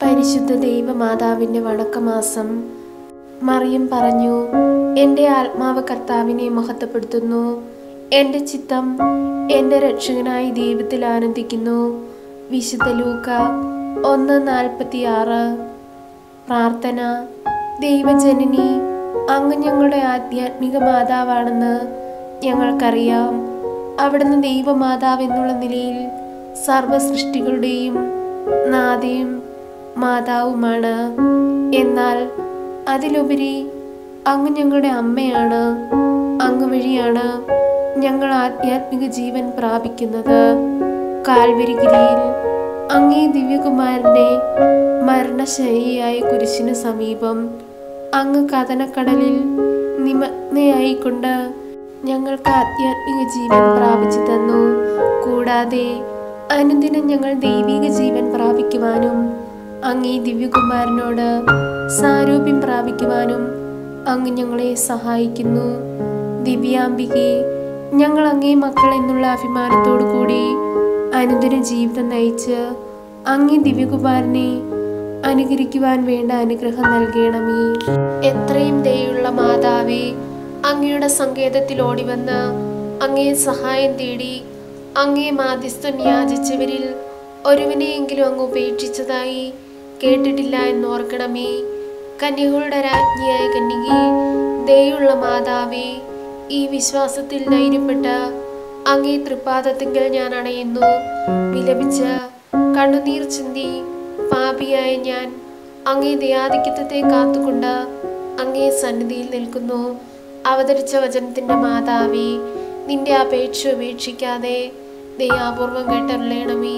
പരിശുദ്ധ ദൈവമാതാവിൻ്റെ വണക്കമാസം മറിയം പറഞ്ഞു എൻ്റെ ആത്മാവ് കർത്താവിനെ മഹത്വപ്പെടുത്തുന്നു എൻ്റെ ചിത്തം എൻ്റെ രക്ഷകനായി ദൈവത്തിൽ ആനന്ദിക്കുന്നു വിശുദ്ധ ലൂക്ക ഒന്ന് നാൽപ്പത്തി ആറ് പ്രാർത്ഥന ദൈവജനനി അങ്ങ് ഞങ്ങളുടെ ആധ്യാത്മിക മാതാവാണെന്ന് ഞങ്ങൾക്കറിയാം അവിടുന്ന് ദൈവമാതാവ് എന്നുള്ള നിലയിൽ സർവ സൃഷ്ടികളുടെയും നാഥയും മാതാവുമാണ് എന്നാൽ അതിലുപരി അങ്ങ് ഞങ്ങളുടെ അമ്മയാണ് അങ്ങ് വഴിയാണ് ഞങ്ങൾ ആധ്യാത്മിക ജീവൻ പ്രാപിക്കുന്നത് കാൽവരിഗിരിയിൽ അങ്ങേ ദിവ്യകുമാരന്റെ മരണശൈലിയായ കുരിശിന് സമീപം അങ്ങ് കഥനക്കടലിൽ നിമഗ്നയായിക്കൊണ്ട് ഞങ്ങൾക്ക് ആധ്യാത്മിക ജീവൻ പ്രാപിച്ചു തന്നു കൂടാതെ അനുദിനം ഞങ്ങൾ ദൈവിക ജീവൻ പ്രാപിക്കുവാനും അങ്ങേ ദിവ്യകുമാരനോട് സാരൂപ്യം പ്രാപിക്കുവാനും അങ്ങ് ഞങ്ങളെ സഹായിക്കുന്നു ദിവ്യാംബികെ ഞങ്ങൾ അങ്ങേ മക്കൾ എന്നുള്ള അഭിമാനത്തോടു കൂടി അനുദിന ജീവിതം നയിച്ച് അങ്ങേ ദിവ്യകുമാരനെ അനുകരിക്കുവാൻ വേണ്ട അനുഗ്രഹം നൽകണമേ എത്രയും ദയുള്ള മാതാവേ അങ്ങയുടെ സങ്കേതത്തിൽ ഓടിവന്ന് അങ്ങേ സഹായം തേടി അങ്ങേ മാധ്യസ്ഥം യാചിച്ചവരിൽ ഒരുവനെയെങ്കിലും അങ്ങ് ഉപേക്ഷിച്ചതായി കേട്ടിട്ടില്ല എന്നോർക്കണമേ കന്യകളുടെ രാജ്ഞിയായ കന്യകെ ദയുള്ള മാതാവേ ഈ വിശ്വാസത്തിൽ ധൈര്യപ്പെട്ട് അങ്ങേ തൃപ്പാദത്തിങ്കൽ ഞാൻ അണയുന്നു വിലപിച്ച് കണ്ണുനീർ ചിന്തി പാപിയായ ഞാൻ അങ്ങേ ദയാധിക്യത്തെ കാത്തുകൊണ്ട് അങ്ങേ സന്നിധിയിൽ നിൽക്കുന്നു അവതരിച്ച വചനത്തിന്റെ മാതാവേ നിന്റെ അപേക്ഷ ഉപേക്ഷിക്കാതെ ദയാപൂർവം കേട്ടരുളേണമേ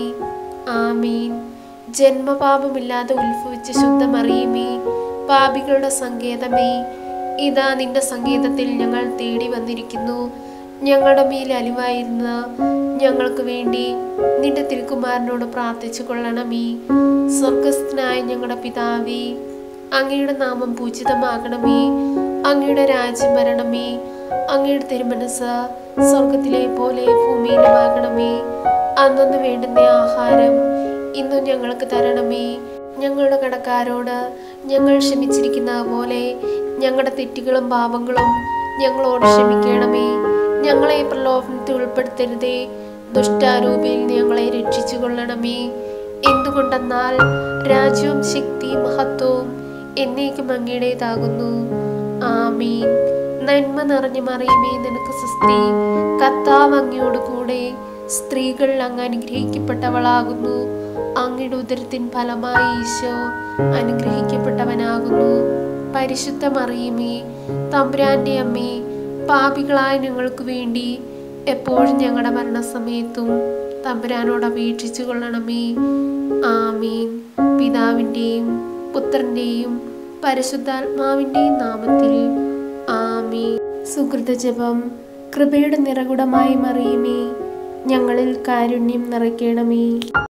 ആമീൻ ജന്മപാപമില്ലാതെ ഉത്ഭവിച്ച ശുദ്ധമറിയുമേ പാപികളുടെ സങ്കേതമേ ഇതാ നിന്റെ സങ്കേതത്തിൽ ഞങ്ങൾ തേടി വന്നിരിക്കുന്നു ഞങ്ങളുടെ മേൽ അലിവായിരുന്ന ഞങ്ങൾക്ക് വേണ്ടി നിന്റെ തിരുക്കുമാരനോട് പ്രാർത്ഥിച്ചു കൊള്ളണമേ സ്വർഗസ്ഥനായ ഞങ്ങളുടെ പിതാവേ അങ്ങയുടെ നാമം പൂജിതമാകണമേ അങ്ങയുടെ രാജ്യം വരണമേ അങ്ങയുടെ തിരുമനസ് സ്വർഗത്തിലെ പോലെ ഭൂമിയിലുമാകണമേ അന്നു വേണ്ടുന്ന ആഹാരം ഇന്നും ഞങ്ങൾക്ക് തരണമേ ഞങ്ങളുടെ കടക്കാരോട് ഞങ്ങൾ ക്ഷമിച്ചിരിക്കുന്ന പോലെ ഞങ്ങളുടെ തെറ്റുകളും പാപങ്ങളും ഞങ്ങളോട് ക്ഷമിക്കണമേ ഞങ്ങളെ പ്രലോഭനത്തിൽ ഉൾപ്പെടുത്തരുതേ ദുഷ്ടാരൂപിയിൽ ഞങ്ങളെ രക്ഷിച്ചു കൊള്ളണമേ എന്തുകൊണ്ടെന്നാൽ രാജ്യവും ശക്തിയും മഹത്വവും എന്നേക്കും അങ്ങയുടേതാകുന്നു ആമീൻ നന്മ നിറഞ്ഞു മറിയുമേ നിനക്ക് സുസ്തി കർത്താവ് അങ്ങയോട് കൂടെ സ്ത്രീകൾ അങ്ങ് അനുഗ്രഹിക്കപ്പെട്ടവളാകുന്നു അങ്ങയുടെ ഉദരത്തിൻ ഫലമായി ഈശോ അനുഗ്രഹിക്കപ്പെട്ടവനാകുന്നു പരിശുദ്ധ മറിയുമേ തമ്പുരാന്റെ അമ്മേ പാപികളായ ഞങ്ങൾക്ക് വേണ്ടി എപ്പോഴും ഞങ്ങളുടെ മരണസമയത്തും തമ്പുരാനോട് അപേക്ഷിച്ചു കൊള്ളണമേ ആമീൻ പിതാവിൻ്റെയും പുത്രൻ്റെയും പരിശുദ്ധാത്മാവിൻ്റെയും നാമത്തിൽ ആമീൻ സുഹൃതജപം കൃപയുടെ നിറകുടമായി മറിയുമേ ഞങ്ങളിൽ കാരുണ്യം നിറയ്ക്കണമേ